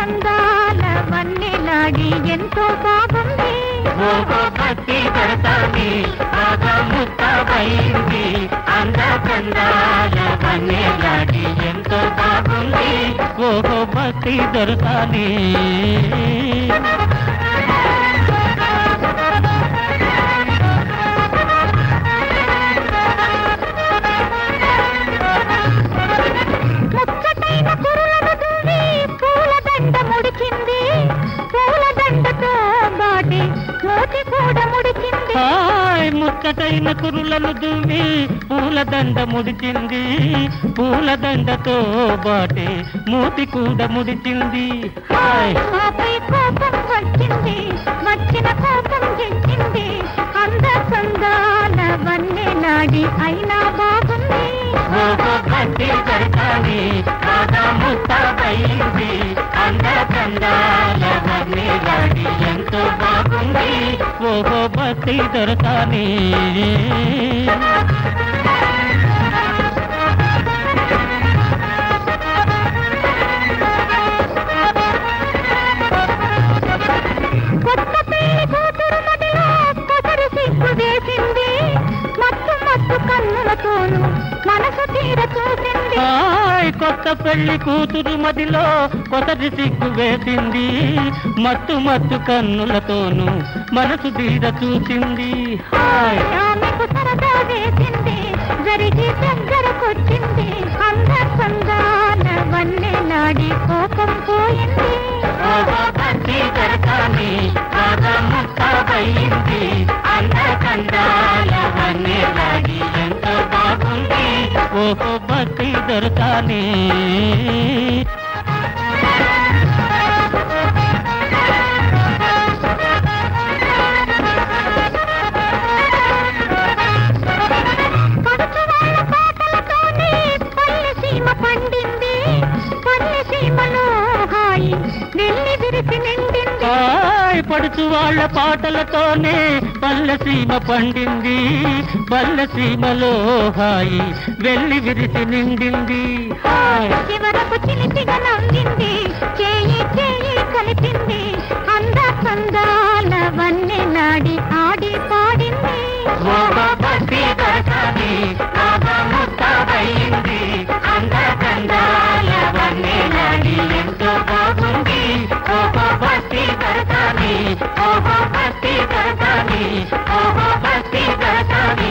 కందాల వన్నెలాడి ఎంతో బాగుంది ఓహో భక్తి దొరకాలి బాగా ముస్తాబైంది అంద చందాల వన్నెలాడి ఎంతో బాగుంది ఓహో భక్తి దొరకాలి ముచ్చటైన కురులను దువ్వి పూలదండ ముడిచింది పూలదండతో బాటి మోతి కూడా ముడిచింది హాయ్ ముచ్చటైన కురులను దువ్వి పూలదండ ముడిచింది పూలదండతో బాటే మూతి కూడా ముడిచింది హాయ్ మాపై కోపం వచ్చింది వచ్చిన కోపం తెచ్చింది అంద సందాల వన్నెలాడి అయినా బాగుంది ఓహో భక్తి దొరకాలి బాగా ముస్తాబైంది అంద చందాల వన్నెలాడి ఎంతో బాగుంది ఓహో భక్తి దొరకాలి కొత్త పెళ్లి కూతురు మదిలో కొసరు సిగ్గు వేసింది మత్తు మత్తు కన్నులతోనూ మనసు తీర చూసింది హాయ్ కొత్త పెళ్లి కూతురు మదిలో కొసరి సిగ్గు వేసింది మత్తు మత్తు కన్నులతోనూ మనసు తీర చూసింది హాయ్ ఆమెకు సరదా వేసింది జరిగి దగ్గరకొచ్చింది అంద సందాల వన్నెలాడి కోపం పోయింది ఓహో భక్తి దొరకాలి బాగా ముస్తాబయింది అంద కందాల వన్నెలాగి ఎంతో బాగుంది ఓహో భక్తి దొరకాలి పడుచు వాళ్ళ పాటలతోనే పల్లె సీమ పండింది పల్లె సీమలో హాయి వెళ్ళి విరిసి నిండింది హాయ్ పడుచు వాళ్ళ పాటలతోనే పల్లె సీమ పండింది పల్లె సీమలో హాయి వెళ్ళి విరిసి నిండింది హాయ్ చివరకు చిలిపిగా నవ్వింది చేయి చేయి కలిపింది అంద సందాల వన్నెలాడి ఆడి పాడింది ఓహో భక్తి దొరకాలి బాగా ముస్తాబయింది అంద కందాల వన్నెలాడి ఎంతో బాగుంది ఓహో భక్తి దొరకాలి ఓహో భక్తి దొరకాలి ఓహో భక్తి దొరకాలి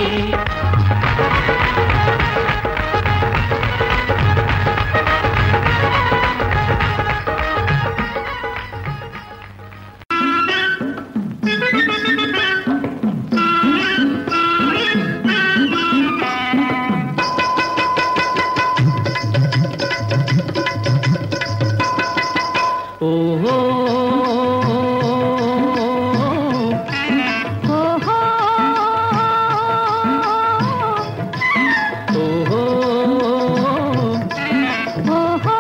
ఓహో ఓహో ఓహో ఓహో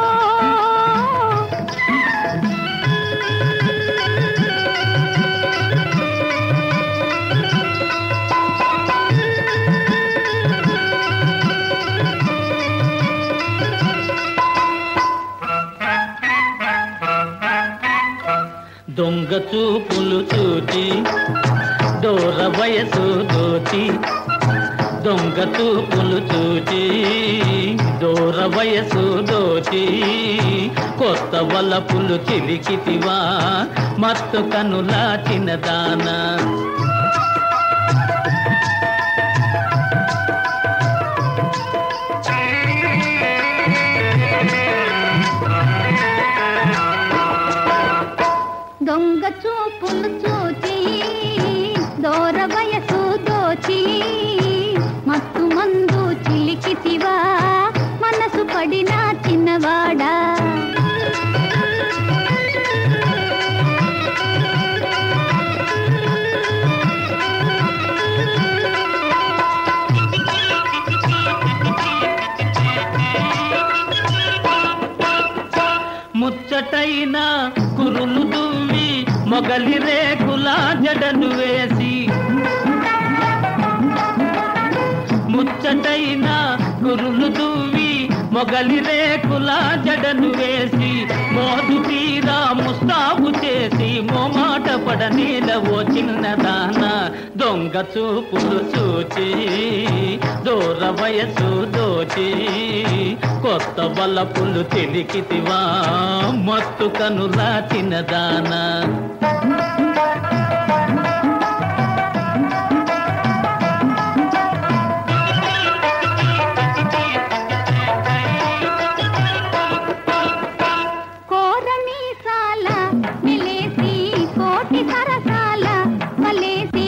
దొంగ చూపులు చూచి దూర వయసు దోచి దొంగ చూపులు చూచి దూర వయసు దోచి కొత్త వలపులు చిలికితివా మత్తు కనులా చిన్నదానా దొంగ చూపులు చూచి దూర వయసు దోచి మత్తు మందు చిలికితివా మనసు పడిన చిన్నవాడా ముచ్చటైన కురులు దువ్వి మొగలి రేకుల జడను వేసి ముచ్చటైన కురులు దువ్వి మొగలి రేకుల జడను వేసి మోదు తీరా పడనీల ఓ చిన్నదాన దొంగ చూపులు చూచి దూర వయసు దోచి కొత్త బలపులు తెలికితివా మత్తు కనులా చిన్నదానా కోరమీసాల నిలేసి కోటి సరసాల వలేసి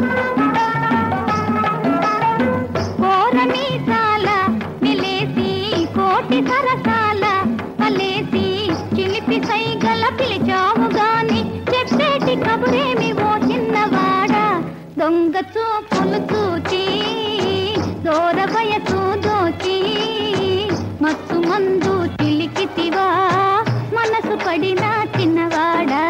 కోరమీసాల నిలేసి కోటి సరసాల వలేసి చిలిపి సైగల పిలిచావు గాని చెప్పేటి కబురేమి ఓ చిన్నవాడ దొంగ చూపులు చూచి దూర వయసు దోచి మత్తు మందు చిలికితివా మనసు పడిన చిన్నవాడా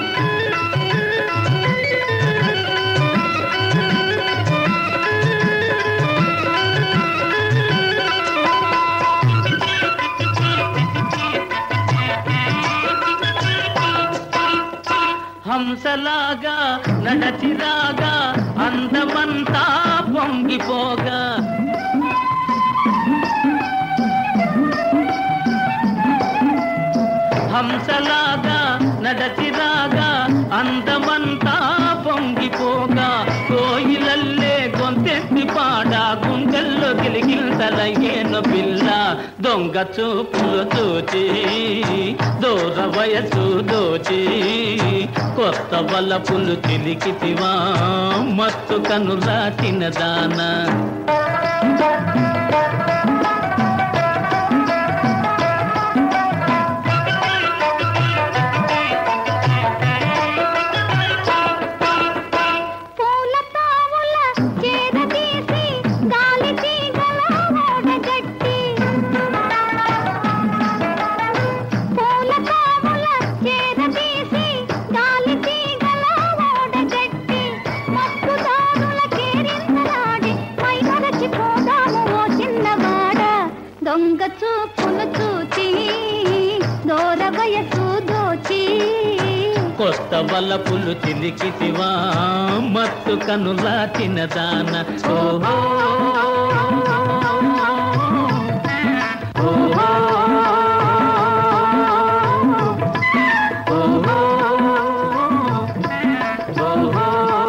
హంసలాగా నడచిరాగా అందమంతా పొంగిపోగా హంసలాగా నడచిరాగా అందమంతా పొంగిపోగా కోయిలల్లే గొంతెత్తి పాడా గుండెల్లో గిలిగిల్తలయ్యేను పిల్ల దొంగ చూపులు చూచి దూర వయసు దోచి కొత్త బలపులు చిలికితివా మత్తు కనులా తినదానా పూల తావుల చేరదీసి గాలి తీగల ఓడగట్టి పూల తావుల చేరదీసి గాలి తీగల ఓడగట్టి మక్కుదారుల కేరింతలాడి మై మరచిపోదాము ఓ చిన్నవాడ దొంగ చూపులు చూచి దూర వయసు దోచి కొత్త బలపులు చిలికితివా మత్తు కనులా తినదాన ఓహో ఓహో ఓహో ఓహో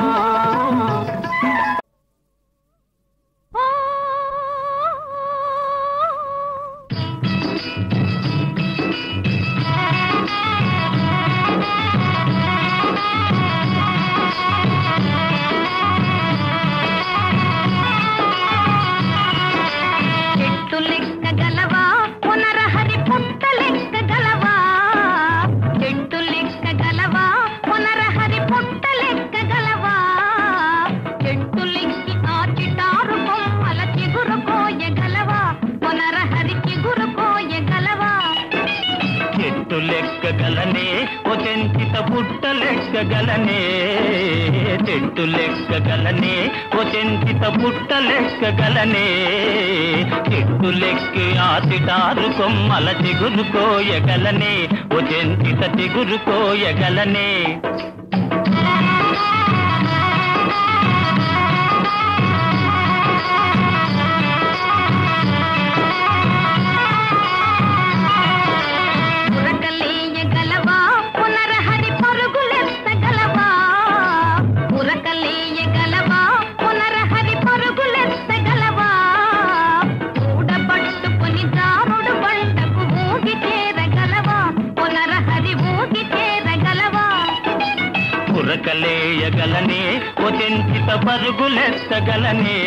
చెట్టు లెక్క గలవా పునరహరి పుట్ట లెక్క గలవా చెట్టు లెక్క గలవా పునరహరి పుట్ట లెక్క గలవా చెట్టు లెక్కి ఆ చిటారు కొమ్మల చిగురు కోయగలవా పునరహరి చిగురు కోయగలవా చెట్టు లెక్కగలనే ఓ చెంచిత పుట్ట లెక్కగలనే చెట్టు లెక్కగలనే ఓ చెంచిత పుట్ట లెక్కగలనే చెట్టు లెక్కి ఆసిటారు కొమ్మల చిగురు కోయగలనే ఓ చెంచిత చిగురు కోయగలనే ఉరకలేయగలవా పునరహరి పరుగులెత్తగలవా ఉరకలేయగలవా పునరహరి పరుగులెత్తగలవా ఊడబట్టుకుని దారుడు బండకు ఊగి చేరగలవా పునరహరి ఊగి చేరగలవా ఉరకలేయగలనే ఓ చెంచిత పరుగులెత్తగలనే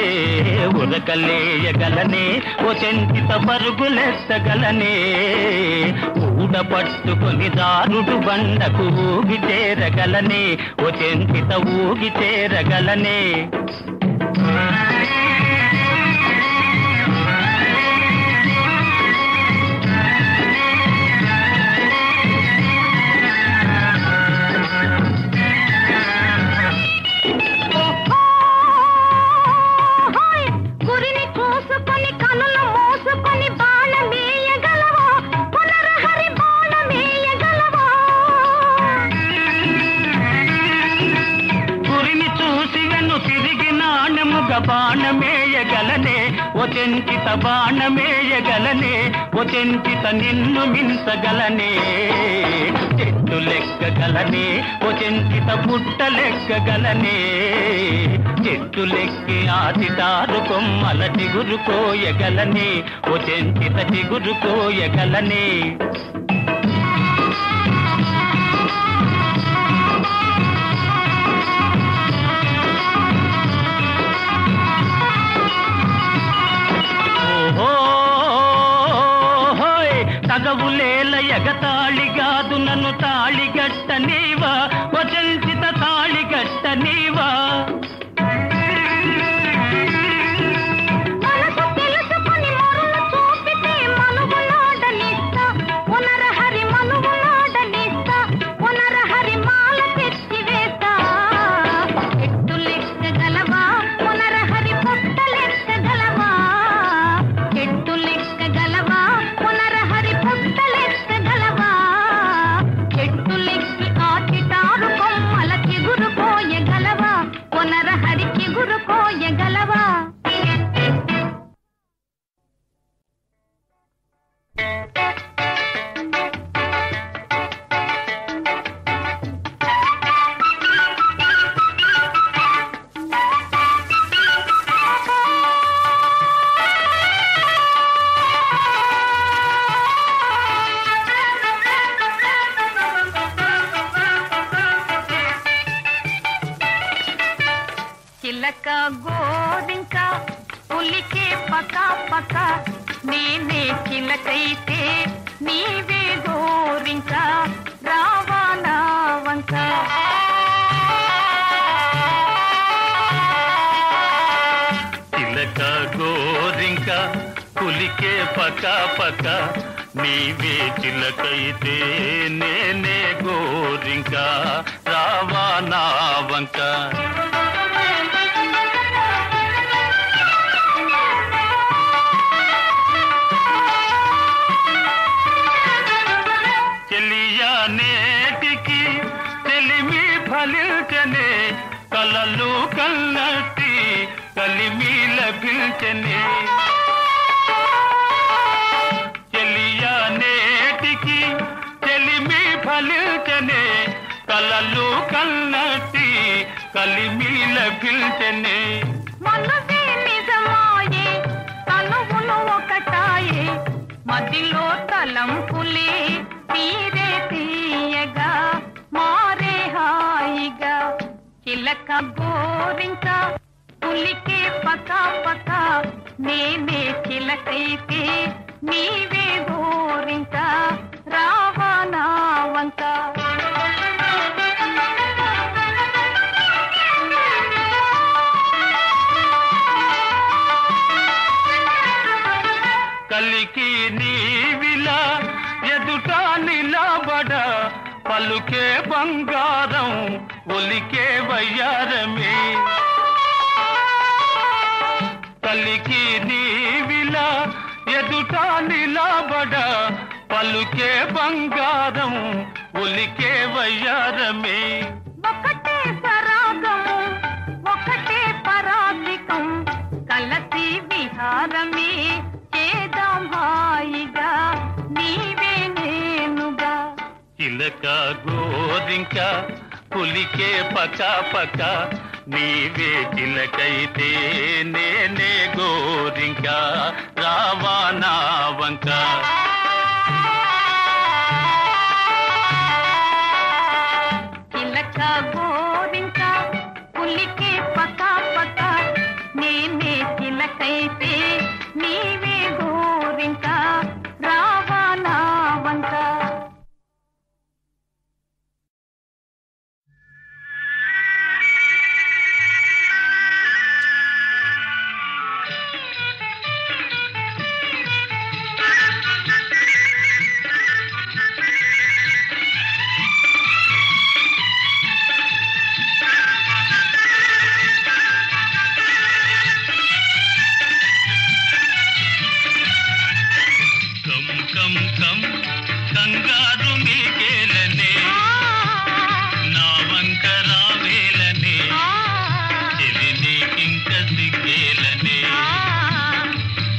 ఉరకలేయగలనే ఓ చెంచిత పరుగులెత్తగలనే ఊడ పట్టుకొని దారుడు బండకు ఊగి చేరగలనే ఓ చెంచిత ఊగి చేరగలనే ఓహోయ్! గురిని కోసుకొని కనులు మోసుకొని బాణమేయగలవా పునరహరి బాణమేయగలవా చెంచిత బాణమేయగలనే ఓ చెంచిత నిన్ను మించగలనే చెట్టు లెక్కగలనే ఓ చెంచిత పుట్ట లెక్కగలనే చెట్టు లెక్కి ఆతిదారు కొమ్మల చిగురు కోయగలనే ఓ చెంచిత చిగురు కోయగలనే ఓహోయ్ తగవులేల ఎగతాళిగాదు నన్ను తాళిగట్ట నీవా వచంచిత తాళిగట్ట నీవా మనసు తెలుసుకొని మరులు చూపితే మనుగులాడనిస్తా పునరహరి మనుగులాడనిస్తా పునరహరి మాల తెచ్చి వేస్తా చెట్టు లెక్కగలవా పునరహరి పుట్ట లెక్కగలవా చెట్టు లెక్కగలవా పునరహరి పుట్ట లెక్కగలవా చెట్టు లెక్కి ఆచిటారు కొమ్మల చిగురు కోయగలవా పునరహరి చిగురు కోయగలవా చిలక గోరింక పులికే పక పక నేనే చిలకైతే నీవే గోరింక రావా నా వంక చిలక గోరింక పులికే పక పక నీవే చిలకైతే నేనే గోరింక రావా నా వంక చెలియా నేటికి తెలిమి ఫలించనే కలలు కన్నట్టి కలిమి లభించనే చెలియా నేటికి తెలిమి ఫలించనే కలలు కన్నట్టి కలిమి లభించనే మనసే నిజమాయే తనువును ఒకటాయే మదిలో తలంపులే తీరే తీయగా మారే హాయిగా చిలక గోరింక పులికే పక పక నేనే చిలకైతే నీవే గోరింక రావా నా వంక కలికి నీవిలా ఎదుట నిలబడ పలుకే బంగారం ఒలికే వయ్యారమే కలికి నీవిలా ఎదుట నిలబడ పలుకే బంగారం ఒలికే వయ్యారమే ఒకటే సరాగము ఒకటే పరాధికం కలసి విహారమే చేదాం హాయిగా నీవే నేనుగా చిలక గోరింక పులికే పక పక నీవే చిలకైతే నేనే గోరింక రావా నా వంక చిలక గోరింక పులికే పక పక నేనే చిలకైతే నీవే గోరింక రావా నా వంక కం కం కం కంగారు మీకేలనే నా వంక రావేలనే చెలి నీకింక సిగ్గేలనే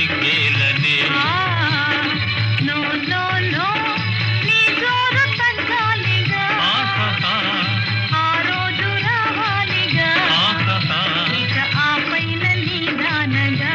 నీకేలనే నో నో నో నీ జోరు తగ్గాలిగా ఆహా ఆ రోజు రావాలిగా ఆహా ఇక ఆ పైన నీదానగా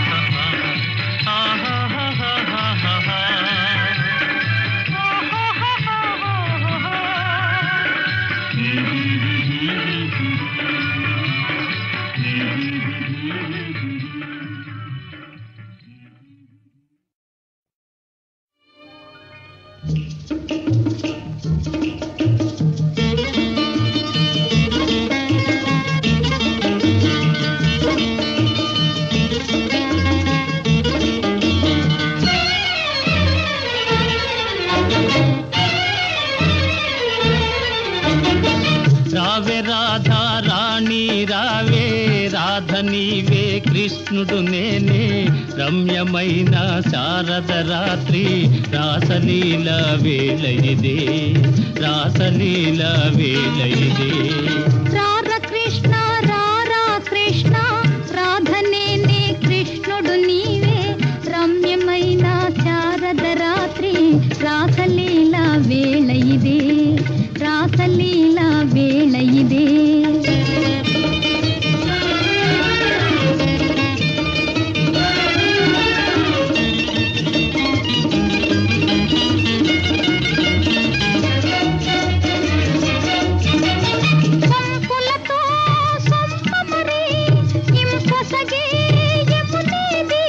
రావే రాధా రాణి రావే రాధ నీవే కృష్ణుడు నేనే రమ్యమైన శారద రాత్రి రాసలీల వేళ ఇదే రాసలీల వేళ ఇదే రార కృష్ణ రారా కృష్ణ రాధనేనే కృష్ణుడు నీవే రమ్యమైన శారద రాత్రి రాసలీల వేళ ఇదే రాసలీల వేళ ఇదే సంపులతో సంపమరి ఇంపొసగే యమునేది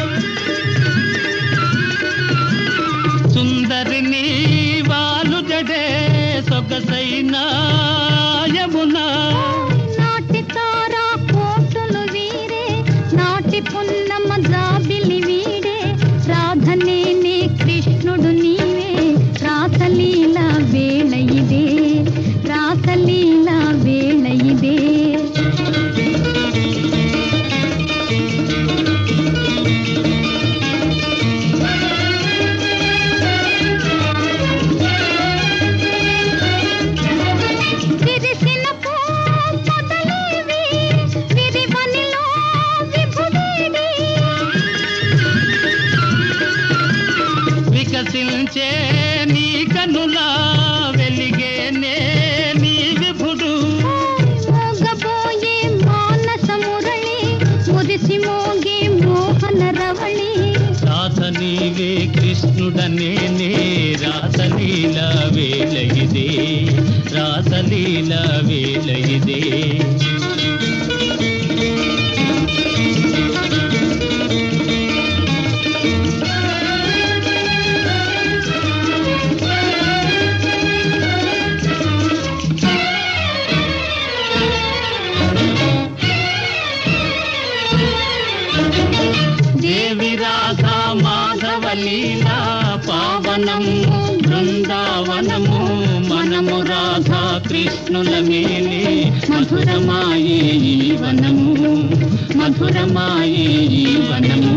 సుందరిని వాలు జడే సొగసైన యమునా నాటి తారా కోటులు వీరే నాటి పున్నమ జాబిలి వీడే రాధనేనే కృష్ణుడు నీవే రాసలీల వేళ ఇదే రాసలీల వేళ ఇదే విరిసిన పూ పొదలేవి విరివనిలో విభుడేడి వికసించే నీ కనులా వెలిగేనే నీ విభుడు మోగబోయే మానస మురళి మురిసి మోగే మోహన రవళి రాధ నీవే కృష్ణుడనేనే రాసలీల వేళ ఇదే రాసలీల వేళ ఇదే దేవి రాధా మాధవ లీలా పావనము బృందావనము మనము రాధా కృష్ణుల మేలే మధురమాయే ఈ వనము మధురమాయే ఈ వనము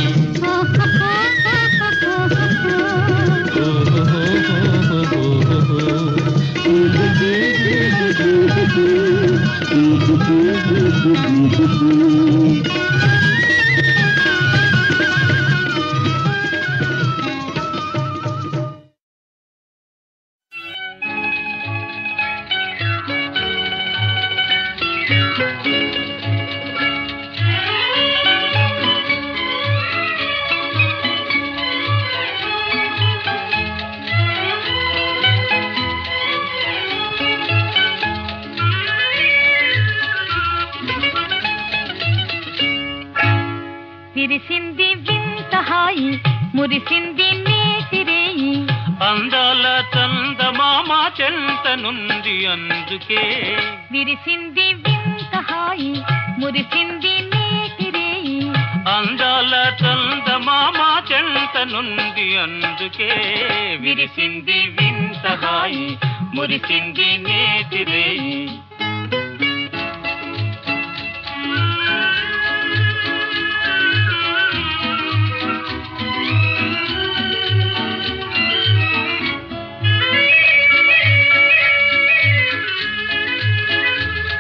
విరిసింది వింత హాయి మురిసింది నేతిరేయి అందాల చందమామ చెంత నుండి అందుకే విరిసింది వింత హాయి మురిసింది నేతిరేయి అందాల చందమామ చెంత నుండి అందుకే విరిసింది వింత హాయి మురిసింది నేతిరేయి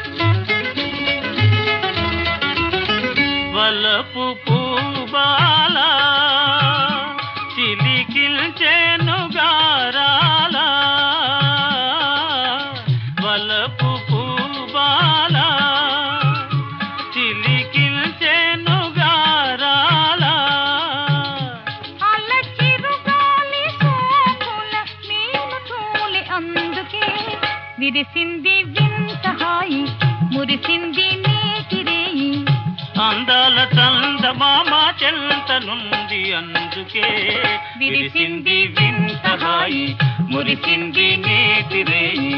వలపు పూబాల విరిసింది వింత హాయి మురిసింది నేటి రేయి అందాల చందమామ చెంత నుండి అందుకే విరిసింది వింత హాయి మురిసింది నేటి రేయి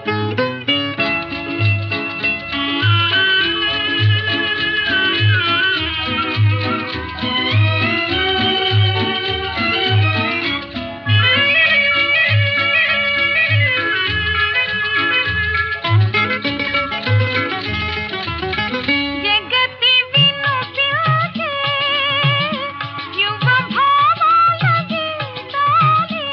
జగతి వినుతించే యువ భావాల గీతాలే.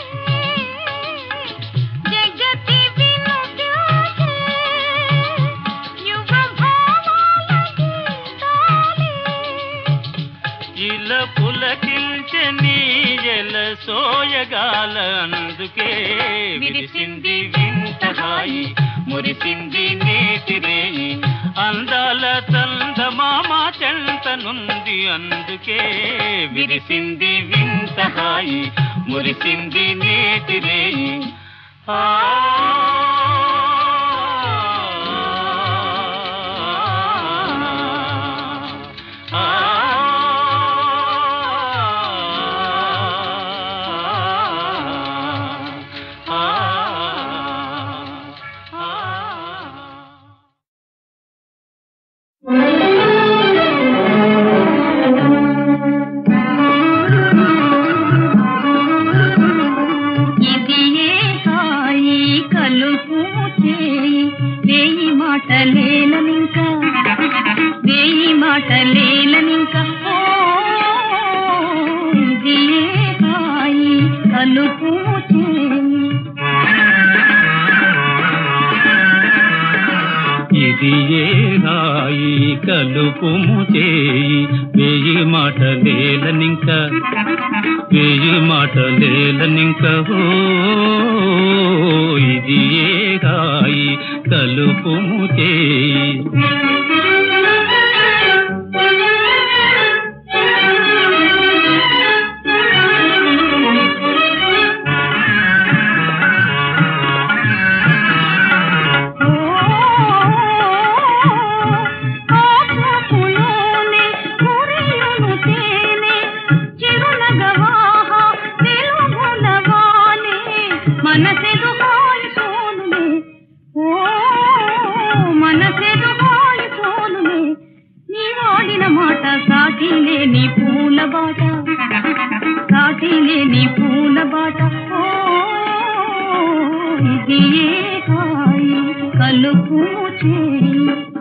జగతి వినుతించే యువ భావాల గీతాలే. ఇలా పులకించే నీయల సోయగాల అందుకే విరిసింది వింత హాయి మురిసింది నేటి రేయి అందాల చందమామ చెంత నుండి అందుకే విరిసింది వింత హాయి మురిసింది నేటి రేయి ఆ ఇది ఏ హాయి కలుపు చేయి వేయి మాటలేలనింక వేయి మాటలేలనింక ఓ, ఇది ఏ హాయి కలుపు చేయి ఇది ఏ రాయి కలుపుము చేయి వేయి మాటలేలనింక వేయి మాటలేలనింక ఓ ఇది ఏ రాయి కలుపుము చేయి ఆపులోనే కురియును తేనె చిరునగవాహ వెలుగులవానే మనసెదు హాయి సోనులే ఓ మనసెదు హాయి సోనులే నీ వాడిన మాట సాటిలే నీ పూల బాట సాటిలే నీ పూల బాట ఓ ఇది ఏ హాయి కలుపు చేయి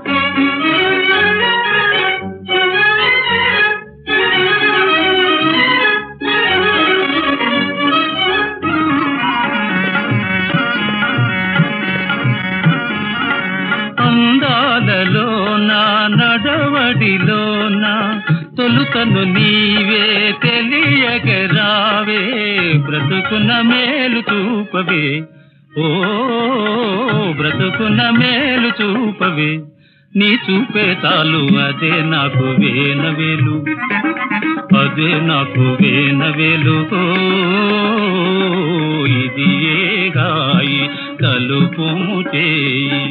అందాలలోన నడవడిలోన తొలుతను నీవే తెలియగరావే బ్రతుకున మేలు చూపవే ఓ బ్రతుకున మేలు చూపవే నీ చూపే చాలు అదే నాకు వేనవేలు అదే నాకు వేనవేలు ఓ ఇది ఏ గాయి కలుపుము చేయి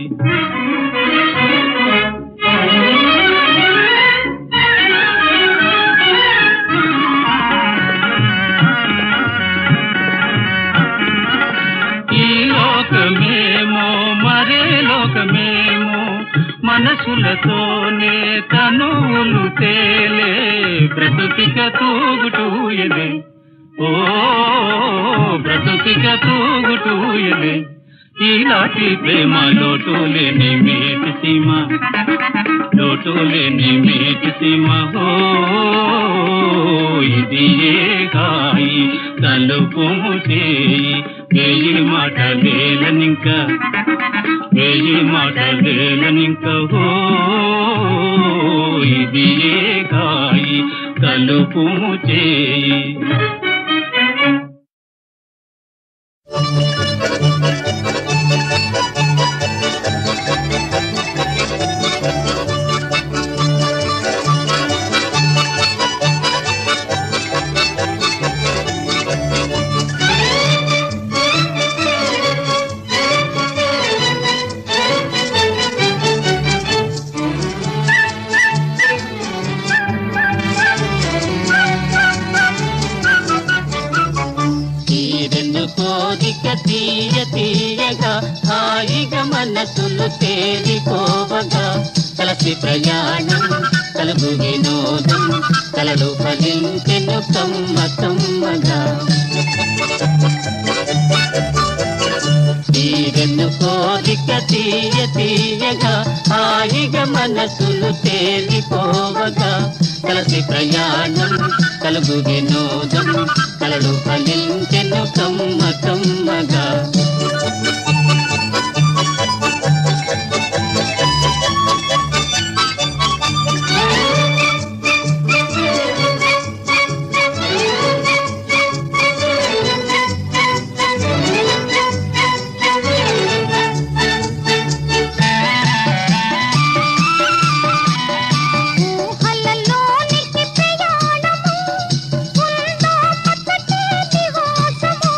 ఈ లోకమేమో మరే లోకమేమో మనసులతోనే తనువులు తేలే బ్రతుకిక తూగుటూయలే ఓ బ్రతుకిక తూగుటూయలే ఈనాటి ప్రేమ లోటు లేని మేటి సీమ లోటు లేని మేటి సీమ ఓ ఇది ఏ కాయి తలుపుము చేయి వేయి మాట వేలనింక వేయి మాట వేలనింక ఓ ఇది ఏ కాయి తలుపుము చేయి ఆ మనసులు తేలిపోవగా కలసి ప్రయాణం కలుగు వినోదం కలలు ఫలించెను కమ్మ కమ్మగా తీరెను కోరిక తీయ తీయగా హాయిగా మనసులు తేలిపోవగా కలసి ప్రయాణం కలుగు వినోదం కలలు ఫలించెను కమ్మ కమ్మగా ఊహలలోనికి ప్రయాణము ఉందో పచ్చటి నివాసము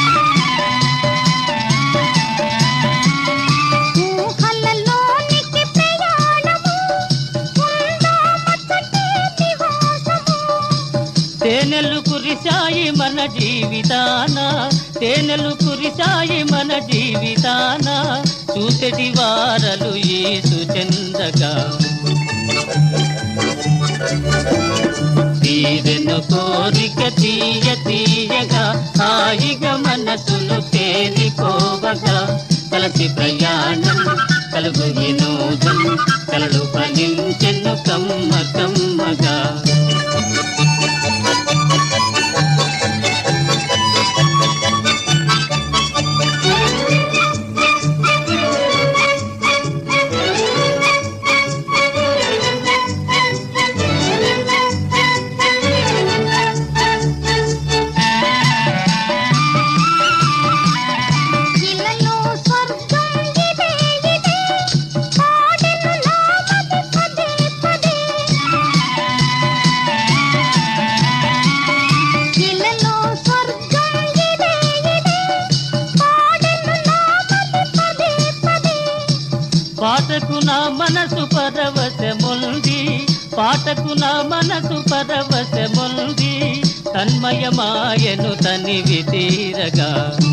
ఊహలలోనికి ప్రయాణము ఉందో పచ్చటి నివాసము తేనెలు కురిశాయి మన జీవితాన తేనెలు కురిశాయి మన జీవితాన చూసెటి వారలు ఈ సుచందగా తీరెను కోరిక తీయ తీయగా హాయిగా మనసులు తేలిపోవగా కలసి ప్రయాణం కలుగు వినోదం కలలు ఫలించెను కమ్మ కమ్మగా ఇలలో స్వర్గం ఇదే ఇదే పాడెను నామది పదే పదే ఇలలో స్వర్గం ఇదే ఇదే పాడెను నామది పదే పదే పాటకు నా మనసు పరవశముంది పాటకు నా మనసు పరవశముంది తన్మయమాయను తనివి తీరగా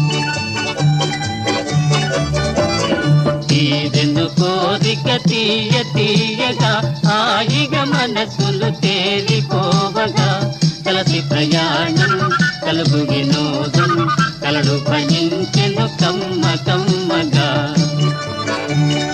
తీరెను కోరిక తీయ తీయగా హాయిగా మనసులు తేలిపోవగా కలసి ప్రయాణం కలుగు వినోదం కలడు భయించెను కమ్మ కమ్మగా